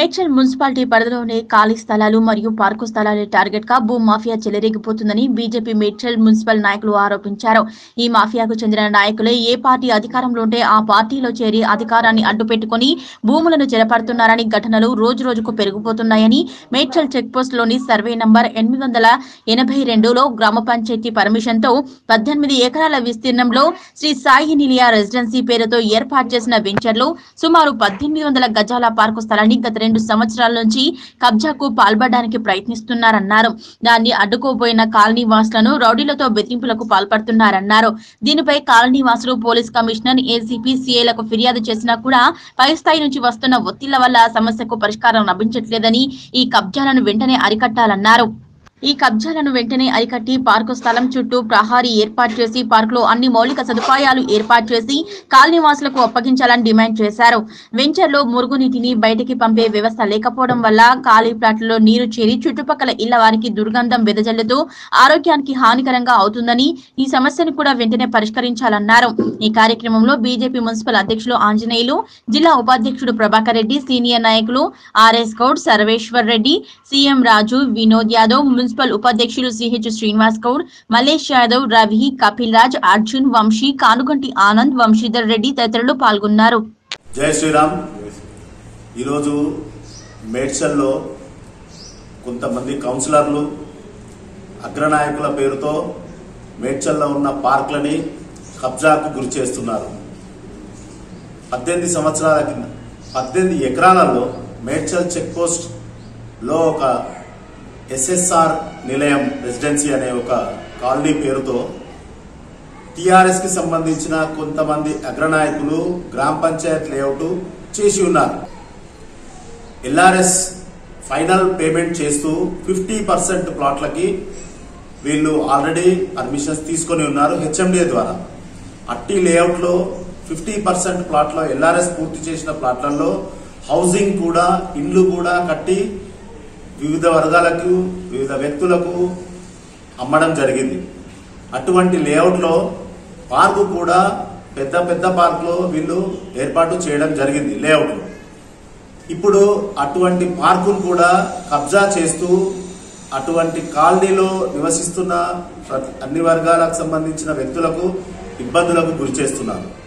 Medchal municipality పరిధిలోని ఖాళీ స్థలాలు మరియు పార్కు స్థలాలే టార్గెట్ గా భూ మాఫియా చెలరేగిపోతుందని బీజేపీ మేడ్చల్ మున్సిపల్ నాయకులు ఆరోపించారు ఈ మాఫియాకు చెందిన నాయకులే ఏ పార్టీ అధికారంలో ఉంటే ఆ పార్టీలో చేరి అధికారాన్ని అడ్డుపెట్టుకుని భూములను చెరపడుతున్నారని ఘటనలు రోజు రోజుకు పెరిగిపోతున్నాయని మేడ్చల్ చెక్ పోస్ట్ లోని సర్వే నంబర్ ఎనిమిది వందల ఎనభై రెండులో గ్రామ పంచాయతీ పర్మిషన్ తో పద్దెనిమిది ఎకరాల విస్తీర్ణంలో శ్రీ సాయి నిలియా రెసిడెన్సీ పేరుతో ఏర్పాటు చేసిన వెంచర్లో సుమారు పద్దెనిమిది వందల గజాల పార్కు స్థలాన్ని గత రెండు సంవత్సరాల నుంచి కబ్జాకు పాల్పడడానికి ప్రయత్నిస్తున్నారన్నారు దాన్ని అడ్డుకోబోయిన కాలనీ వాసులను రౌడీలతో బెదిరింపులకు పాల్పడుతున్నారన్నారు దీనిపై కాలనీ వాసులు పోలీస్ కమిషనర్ ఏసీపీ సీఏలకు ఫిర్యాదు చేసినా కూడా పై స్థాయి నుంచి వస్తున్న ఒత్తిళ్ల వల్ల సమస్యకు పరిష్కారం లభించట్లేదని ఈ కబ్జాలను వెంటనే అరికట్టాలన్నారు ఈ కబ్జాలను వెంటనే అరికట్టి పార్కు స్థలం చుట్టూ ప్రహారీ ఏర్పాటు చేసి పార్కులో అన్ని మౌలిక సదుపాయాలు ఏర్పాటు చేసి కాలనీవాసులకు అప్పగించాలని డిమాండ్ చేశారు వెంచర్లో మురుగునీటిని బయటికి పంపే వ్యవస్థ లేకపోవడం వల్ల ఖాళీ ప్లాట్లలో నీరు చేరి చుట్టుపక్కల ఇళ్ల వారికి దుర్గంధం వెదజల్లుతూ ఆరోగ్యానికి హానికరంగా అవుతుందని ఈ సమస్యను కూడా వెంటనే పరిష్కరించాలన్నారు ఈ కార్యక్రమంలో బీజేపీ మున్సిపల్ అధ్యక్షులు ఆంజనేయులు జిల్లా ఉపాధ్యక్షుడు ప్రభాకర్ రెడ్డి సీనియర్ నాయకులు RS Goud Sarveshwar Reddy CM Raju Vinod Yadav municipal ఉపాధ్యక్షులు సిహెచ్ శ్రీనివాస్ గౌడ్ మలేష్ యాదవ్ రవి కపిల్ రాజ్ అర్జున్ వంశీ కానుగంటి ఆనంద్ వంశీధర్ రెడ్డి తదితరులు పాల్గొన్నారు జై శ్రీరామ్ ఈరోజు మేడ్చల్లో కొంతమంది కౌన్సిలర్లు అగ్రనాయకుల పేరుతో మేడ్చల్లో ఉన్న పార్కులని కబ్జాకు గురి చేస్తున్నారు పద్దెనిమిది సంవత్సరాల కింద పద్దెనిమిది ఎకరాలలో మేడ్చల్ చెక్ పోస్ట్ లో ఒక ఎస్ఎస్ఆర్ నిలయం రెసిడెన్సీ అనే ఒక కాలనీ పేరుతో టిఆర్ఎస్ కి సంబంధించిన కొంతమంది అగ్రనాయకులు గ్రామ పంచాయత్ లేఅవుట్ చేసి ఉన్నారు ఎల్ఆర్ఎస్ ఫైనల్ పేమెంట్ చేస్తూ ఫిఫ్టీ పర్సెంట్ ప్లాట్లకి వీళ్ళు ఆల్రెడీ పర్మిషన్స్ తీసుకొని ఉన్నారు హెచ్ఎండిఏ ద్వారా అట్టి లేఅవుట్ లో ఫిఫ్టీ పర్సెంట్ ప్లాట్లో ఎల్ఆర్ఎస్ పూర్తి చేసిన ప్లాట్లలో హౌసింగ్ కూడా ఇండ్లు కూడా కట్టి వివిధ వర్గాలకు వివిధ వ్యక్తులకు అమ్మడం జరిగింది అటువంటి లేఅవుట్లో పార్కు కూడా పెద్ద పెద్ద పార్కులో వీళ్ళు ఏర్పాటు చేయడం జరిగింది లేఅవుట్లో ఇప్పుడు అటువంటి పార్కును కూడా కబ్జా చేస్తూ అటువంటి కాలనీలో నివసిస్తున్న ప్రతి- అన్ని వర్గాలకు సంబంధించిన వ్యక్తులకు ఇబ్బందులకు గురి చేస్తున్నారు